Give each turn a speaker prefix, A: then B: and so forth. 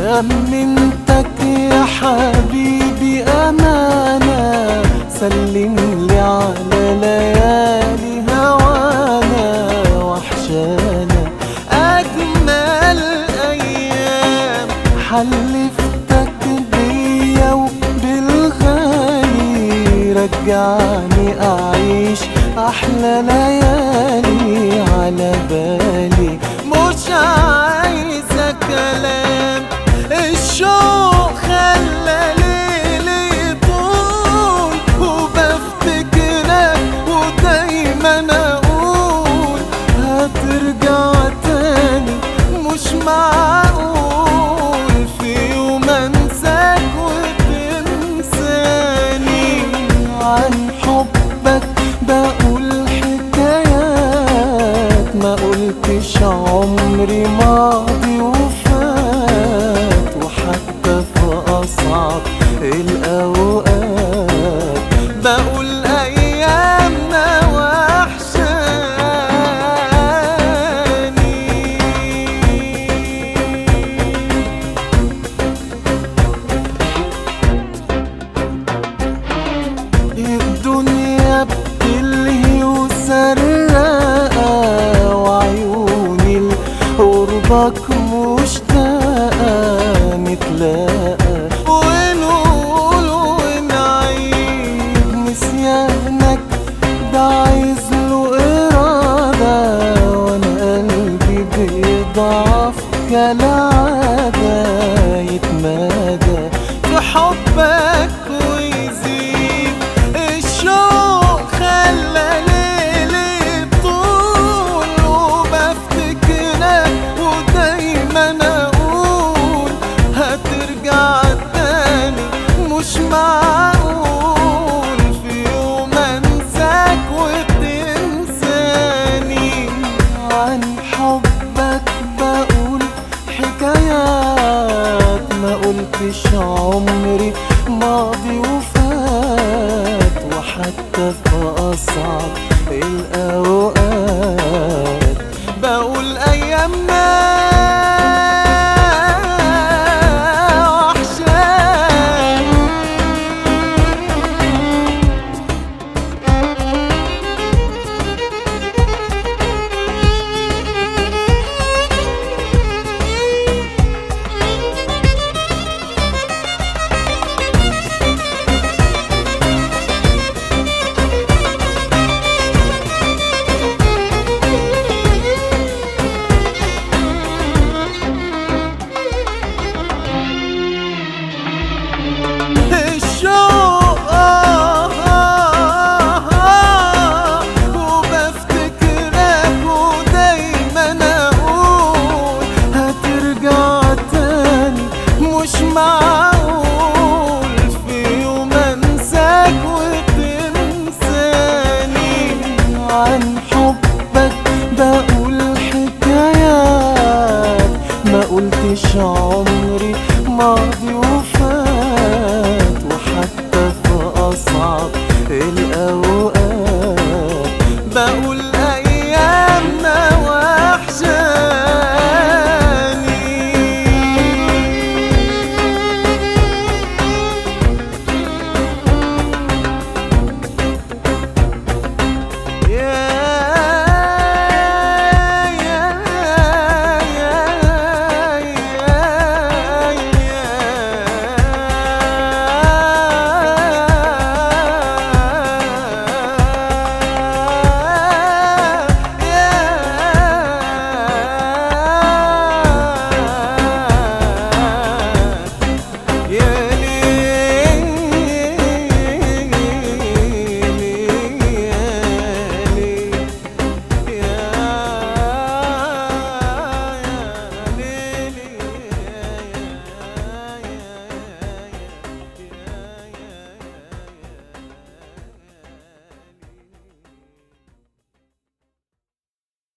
A: أمنتك يا حبيبي أمانة سلم لي على ليالي هوانا وحشانا أجمل أيام حلفتك بيا وبالغالي رجعني أعيش أحلى ليالي على بالي مش عايزة كلام الشوق خلى ليلي يطول وبفتكرك ودايما اقول هترجع تاني مش معقول في يوم انساك وتنساني عن حبك بقول حكايات ما قلتش عمري ماضي وفات وحتى في أصعب الأوقات بقول أيامنا وحشاني الدنيا بتلهي وسرقة وعيوني لقربك مشتاقة نتلاقى ونقول ونعيد نسيانك ده عايز له إرادة وأنا قلبي بيضعف كالعادة يتمادى في حبك ويزيد الشوق خلى ليلي طول وبفتكرك ودايما اقول هترجع تاني مش معقول في يوم انساك وتنساني عن حبك بقول حكايات ما قلتش عمري ماضي وفات وحتى في أصعب الأوقات بقول أيامنا وحشاني الشوق آه آه آه وبفتكرك ودايما أقول هترجع تاني مش معقول في يوم أنساك وتنساني عن حبك بقول حكايات ما قلتش عمري ماضي وفات وحتى في أصعب الأوقات بقول